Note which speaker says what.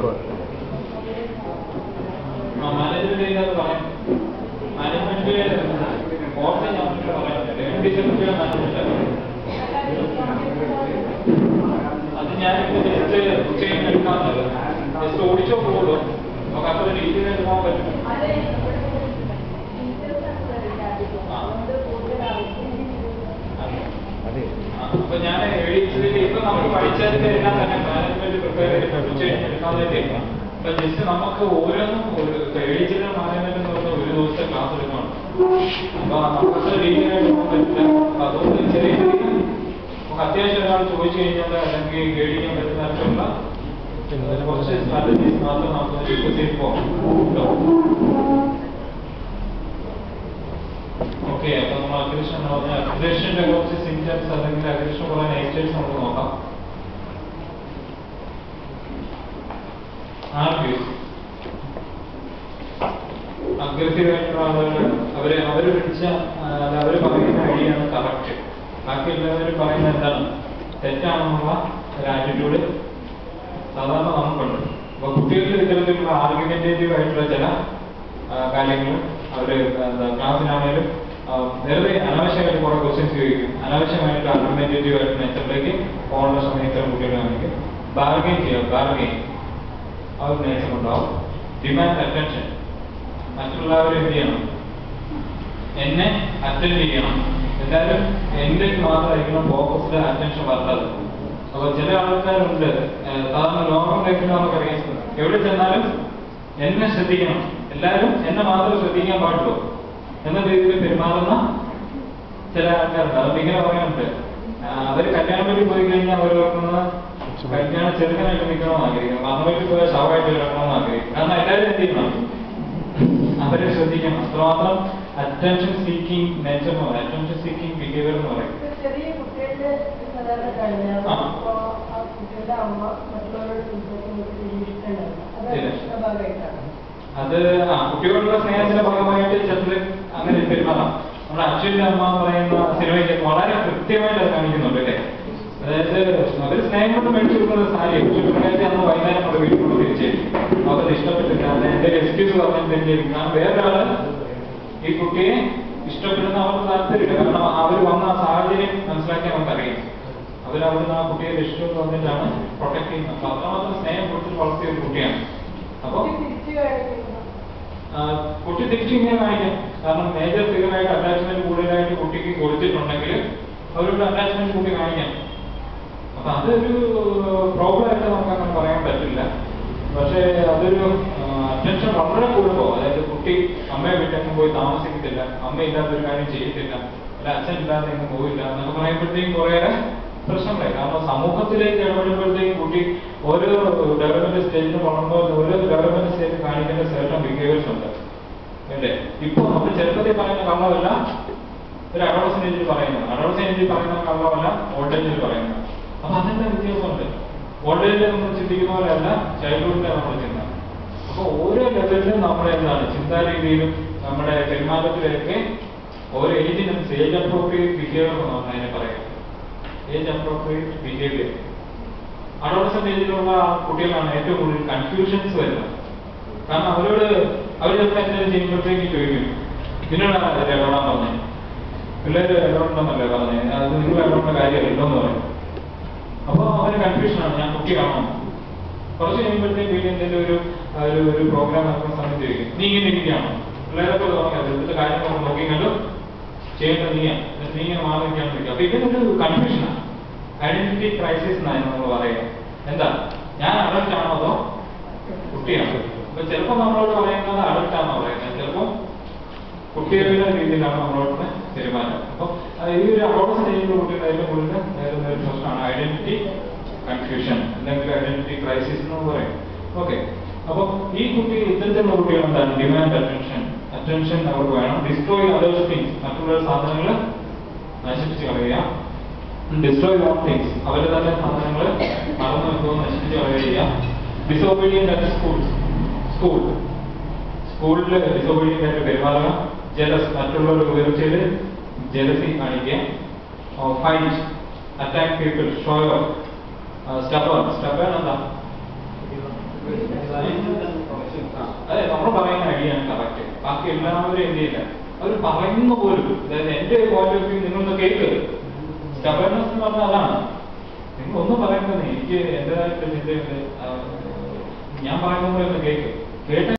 Speaker 1: Management ഇതിനകത്ത് പറയാം management court ഞാൻ പറയുന്നത് ഡെപ്യൂട്ടി മാനേജ്മെന്റ് അത് ഞാൻ ജസ്റ്റ് ഉച്ചയും എടുക്കാറുള്ളത് ജസ്റ്റ് ഓടിച്ചോ പോകുള്ളൂ നമുക്ക് അത്ര രീതിയിൽ എടുക്കാൻ പറ്റും ആ, അപ്പൊ ഞാൻ എഴുതിച്ചതിൽ ഇപ്പൊ നമ്മൾ പഠിച്ചതിന്റെ എല്ലാം തന്നെ മാനേജ്മെന്റ് പ്രിപ്പയർ ചെയ്ത് ഉച്ച കഴിഞ്ഞ് എടുക്കാൻ വേണ്ടിയില്ല അപ്പൊ ജസ്റ്റ് നമുക്ക് ഓരോന്നും ഒരു എഴുതിച്ചതിന്റെ മാനേജ്മെന്റ് എന്ന് പറഞ്ഞാൽ ഒരു ദിവസത്തെ ക്ലാസ് എടുക്കണം അപ്പൊ നമുക്ക് അത്ര രീതിയിലായിട്ട് പോകാൻ പറ്റില്ല അപ്പൊ അതുകൊണ്ട് ചെറിയ രീതിയിൽ നമുക്ക് അത്യാവശ്യം ഒരാൾ ചോദിച്ചു കഴിഞ്ഞാൽ അല്ലെങ്കിൽ ഗൈഡ് ചെയ്യാൻ പറ്റുന്ന തരത്തിലുള്ള കുറച്ച് സ്ട്രാറ്റജീസ് മാത്രം നമുക്ക് ഡിസ്കസ് ചെയ്ത് പോകാം കേട്ടോ ഓക്കെ അപ്പൊ നമ്മൾ അഗ്രഷൻ എന്ന് പറഞ്ഞാൽ അഗ്രഷന്റെ കുറച്ച് സിംറ്റംസ് അല്ലെങ്കിൽ അഗ്രഷൻ കുറെ നേച്ചേഴ്സ് നമുക്ക് നോക്കാം ആർഗ്യൂസ് അഗ്രസീവ് ആയിട്ടുള്ള ആളുകൾ അവര് അവര് പിടിച്ച ആ, അല്ല അവര് പറയുന്ന ഐഡിയാണ് കറക്റ്റ് ബാക്കി എല്ലാവരും പറയുന്നത് എന്താണ് തെറ്റാണെന്നുള്ള ഒരു ആറ്റിറ്റ്യൂഡ് സാധാരണ നമുക്കുണ്ട് അപ്പൊ കുട്ടികൾക്ക് ഇത്തരത്തിലുള്ള ആർഗ്യുമെന്റേറ്റീവ് ആയിട്ടുള്ള ചില കാര്യങ്ങൾ അവര് എന്താ ക്ലാസ്സിലാണേലും ആ, വെറുതെ അനാവശ്യമായിട്ട് കുറെ ക്വസ്റ്റ്യൻസ് ചോദിക്കും അനാവശ്യമായിട്ട് ആർഗ്യുമെന്റേറ്റീവ് ആയിട്ട് നേച്ചറിലേക്ക് പോകേണ്ട സമയത്ത് കുട്ടികളാണെങ്കിൽ ബാർഗെയിൻ ചെയ്യാം ബാർഗെയിൻ ആ ഒരു നേച്ചർ ഉണ്ടാവും ഡിമാൻഡ് അറ്റൻഷൻ മറ്റുള്ളവരെ എന്ത് ചെയ്യണം എന്നെ അറ്റൻഡ് ചെയ്യണം എന്തായാലും എന്റെ മാത്രമായിരിക്കണം ഫോക്കസ്ഡ് അറ്റൻഷൻ വരേണ്ടത് അപ്പൊ ചില ആൾക്കാരുണ്ട് ഏഹ് സാധാരണ നോർമൽ ലൈഫിൽ നമുക്കറിയാം എവിടെ ചെന്നാലും എന്നെ ശ്രദ്ധിക്കണം എല്ലാവരും എന്നെ മാത്രം ശ്രദ്ധിക്കാൻ പാടുള്ളൂ എന്ന രീതിയിൽ പെരുമാറുന്ന ചില ആൾക്കാരുണ്ട് അതുകൊണ്ട് ഇങ്ങനെ പറയാനുണ്ട് ആഹ് അവര് കല്യാണം വേണ്ടി പോയി കഴിഞ്ഞാൽ അവർ ഓർക്കുന്നത് കല്യാണം ചെറുക്കനായിട്ട് നിൽക്കണമെന്ന് ആഗ്രഹിക്കും മഹമ്മദിൽ പോയ ശവമായിട്ട് കിടക്കണമെന്ന് ആഗ്രഹിക്കും കാരണം എല്ലാവരും എന്ത് ചെയ്യണം അവരെ ശ്രദ്ധിക്കണം അത്രമാത്രം അറ്റൻഷൻ സീക്കിംഗ് നേച്ചർ എന്ന് പറയും അറ്റൻഷൻ സീക്കിംഗ് ബിഹേവിയർ എന്ന് പറയും
Speaker 2: ചെറിയ കുട്ടികളുടെ സാധാരണ കഴിഞ്ഞാൽ
Speaker 1: ആ.
Speaker 2: അപ്പോ ആ കുട്ടിയുടെ അമ്മ മറ്റുള്ളവരോട് സംസാരിക്കുന്നത് വലിയ ഇഷ്ടമുണ്ടാവില്ല അത്
Speaker 1: ഇല്ല.
Speaker 2: ഇഷ്ടഭാഗമായിട്ടാണ്
Speaker 1: അത് ആ കുട്ടികളുടെ സ്നേഹത്തിന്റെ ഭാഗമായിട്ട് ചിലർ അങ്ങനെ പെരുമാറാം നമ്മുടെ അച്ഛൻ്റെ അമ്മ എന്ന് പറയുന്ന സിനിമയ്ക്ക് വളരെ കൃത്യമായിട്ട് അത് കാണിക്കുന്നുണ്ട് അല്ലേ അതായത് അവര് സ്നേഹം കൊണ്ട് മേടിച്ചു കൊടുക്കുന്ന സാരി പക്ഷെ പിള്ളേർക്ക് അന്ന് വൈകുന്നേരം നമ്മുടെ വീട്ടിൽ കൊണ്ട് തിരിച്ചു അവർക്ക് ഇഷ്ടപ്പെട്ടില്ല അത് എന്റെ എക്സ്ക്യൂസ് പറഞ്ഞാൽ തെറ്റിയിരിക്കും കാരണം വേറൊരാള് ഈ കുട്ടിയെ ഇഷ്ടപ്പെടുന്ന അവർക്ക് താല്പര്യമില്ല കാരണം അവർ വന്ന ആ സാഹചര്യം മനസ്സിലാക്കി നമുക്കറിയാം അവരവിടുന്ന് ആ കുട്ടിയെ രക്ഷിച്ചു വന്നിട്ടാണ് പ്രൊട്ടക്ട് ചെയ്യുന്നത് അപ്പൊ അത്രമാത്രം സ്നേഹം കൊടുത്ത് വളർത്തിയ ഒരു കുട്ടിയാണ് അപ്പൊ
Speaker 2: കുട്ടി തിരിച്ചു കാണിക്കുന്നു
Speaker 1: ആ, കുട്ടി തിരിച്ചു ഇങ്ങനെ കാണിക്കാം കാരണം മേജർ ഫിഗറായിട്ട് അറ്റാച്ച്മെന്റ് കൂടുതലായിട്ട് കുട്ടിക്ക് കൊടുത്തിട്ടുണ്ടെങ്കിൽ അവരുടെ അറ്റാച്ച്മെന്റ് കുട്ടി കാണിക്കാം അപ്പൊ അതൊരു പ്രോബ്ലം ആയിട്ട് നമുക്ക് അങ്ങനെ പറയാൻ പറ്റില്ല പക്ഷേ അതൊരു അറ്റൻഷൻ വളരെ കൂടുമ്പോൾ അതായത് കുട്ടി അമ്മയെ വിട്ടെങ്ങും പോയി താമസിക്കത്തില്ല അമ്മ ഇല്ലാത്തൊരു കാര്യം ചെയ്യത്തില്ല അല്ല അച്ഛൻ ഇല്ലാതെ എങ്ങും പോയില്ല എന്നൊക്കെ പറയുമ്പോഴത്തേക്കും കുറേയേറെ പ്രശ്നങ്ങളായി കാരണം സമൂഹത്തിലേക്ക് ഇടപെടുമ്പോഴത്തേക്കും കുട്ടി ഓരോ ഡെവലപ്മെന്റ് സ്റ്റേജിന് വളർന്നോ ഓരോ ഡെവലപ്മെന്റ് സ്റ്റേജിൽ കാണിക്കേണ്ട certain ബിഹേവിയേഴ്സ് ഉണ്ട് അല്ലേ ഇപ്പൊ നമ്മൾ ചെറുപ്പത്തിൽ പറയുന്ന കള്ളമല്ല ഒരു അഡോളസൻ ഏജിൽ പറയുന്നത് അഡോളസൻ ഏജിൽ പറയുന്ന കള്ളമല്ല ഓൾഡ് ഏജിൽ പറയുന്നത് അപ്പൊ അതിന്റെ വ്യത്യാസമുണ്ട് ഓൾഡ് ഏജിൽ നമ്മൾ ചിന്തിക്കുന്ന പോലെയല്ല ചൈൽഡ്ഹുഡിലെ നമ്മൾ ചിന്ത അപ്പൊ ഓരോ ലെവലിലും നമ്മുടെ എന്താണ് ചിന്താരീതിയിലും നമ്മുടെ പെരുമാറ്റത്തിലൊക്കെ ഓരോ ഏജിനും ഏജ് അപ്രോപ്രിയേറ്റ് ബിഹേവിയർ എന്നാണ് അതിനെ പറയുക ഏജ് അപ്രോപ്രിയേറ്റ് ബിഹേവിയർ അഡോളസൻ ഏജിലുള്ള കുട്ടികളാണ് ഏറ്റവും കൂടുതൽ കൺഫ്യൂഷൻസ് വരുന്നത് കാരണം അവരോട് അവർ ചിലപ്പോൾ എന്തെങ്കിലും ചെയ്യുമ്പോഴത്തേക്ക് ചോദിക്കും നിന്നോടാണ് അതിൽ ഇടപെടാൻ പറഞ്ഞത് പിള്ളേര് ഇടപെടണമെന്നല്ലേ പറഞ്ഞത് അത് നിങ്ങൾ ഇടപെടേണ്ട കാര്യമല്ലോ എന്ന് പറയും അപ്പോൾ അവന് കൺഫ്യൂഷനാണ് ഞാൻ കുട്ടിയാണോ കുറച്ച് കഴിയുമ്പോഴത്തേക്ക് വീട്ടിൽ എന്തെങ്കിലും ഒരു ആ, ഒരു ഒരു പ്രോഗ്രാം നടക്കുന്ന സമയത്ത് ചോദിക്കും നീ ഇങ്ങനെ ഇരിക്കുകയാണോ പിള്ളേരൊക്കെ തുടങ്ങിയത് ഇവിടുത്തെ കാര്യങ്ങൾ നോക്കി കണ്ടു ചെയ്യേണ്ടത് നീയാ എന്നിട്ട് നീ ഇങ്ങനെ മാറി നിൽക്കാൻ നിൽക്കുക അപ്പൊ ഇതൊരു കൺഫ്യൂഷനാണ് ഐഡന്റിറ്റി ക്രൈസിസ് എന്നാണ് നമ്മൾ പറയുക എന്താ ഞാൻ അഡൽട്ട് ആണോ അതോ കുട്ടിയാണ് അപ്പൊ ചിലപ്പോൾ നമ്മളോട് പറയുന്നത് അഡൽട്ട് ആണോ പറയുന്നത് ചിലപ്പോൾ കുട്ടികളുടെ രീതിയിലാണ് നമ്മളോട് പെരുമാറ്റം അപ്പൊ ആ, ഈ ഒരു അഡോളസൻ ഏജിലുള്ള കുട്ടികളുടെ ഏറ്റവും കൂടുതൽ നേരിടുന്ന ഒരു പ്രശ്നമാണ് ഐഡന്റിറ്റി കൺഫ്യൂഷൻ അല്ലെങ്കിൽ ഐഡന്റിറ്റി ക്രൈസിസ് എന്ന് പറയും ഓക്കെ അപ്പൊ ഈ കുട്ടി ഇത്തരത്തിലുള്ള കുട്ടികൾ എന്താണ് ഡിമാൻഡ് അറ്റൻഷൻ അറ്റൻഷൻ അവർക്ക് വേണം ഡിസ്ട്രോയ് അതേഴ്സ് തിങ്സ് മറ്റുള്ള സാധനങ്ങൾ നശിപ്പിച്ച് കളയുക ഡിസ്ട്രോയ് ഓൺ തിങ്സ് അവരുടെ തന്നെ സാധനങ്ങൾ മറന്നു വെക്കുക നശിപ്പിച്ച് കളയുക ഡിസോബീഡിയന്റ് അറ്റ് സ്കൂൾ സ്കൂൾ സ്കൂളിൽ ഡിസോബീഡിയന്റ് ആയിട്ട് പെരുമാറുക ജലസ് മറ്റുള്ളവർ ഉയർച്ചയിൽ ജലസി കാണിക്കുക fight attack people show stubborn stubborn എന്താ അതെ നമ്മൾ പറയുന്ന ഐഡിയാണ് കറക്റ്റ് ബാക്കി എല്ലാവരും എന്ത് ചെയ്യില്ല അവർ പറയുന്ന പോലും അതായത് എന്റെ പോയിന്റ് ഓഫ് വ്യൂ നിങ്ങളൊന്ന് കേൾക്കുക സ്റ്റബർനെസ് എന്ന് പറഞ്ഞാൽ അതാണ് നിങ്ങൾ ഒന്നും പറയുന്നത് എനിക്ക് എന്റേതായിട്ട് ചിന്തയുണ്ട് ആ, ഞാൻ പറയുന്ന പോലെ ഒന്ന് കേൾക്കും കേട്ട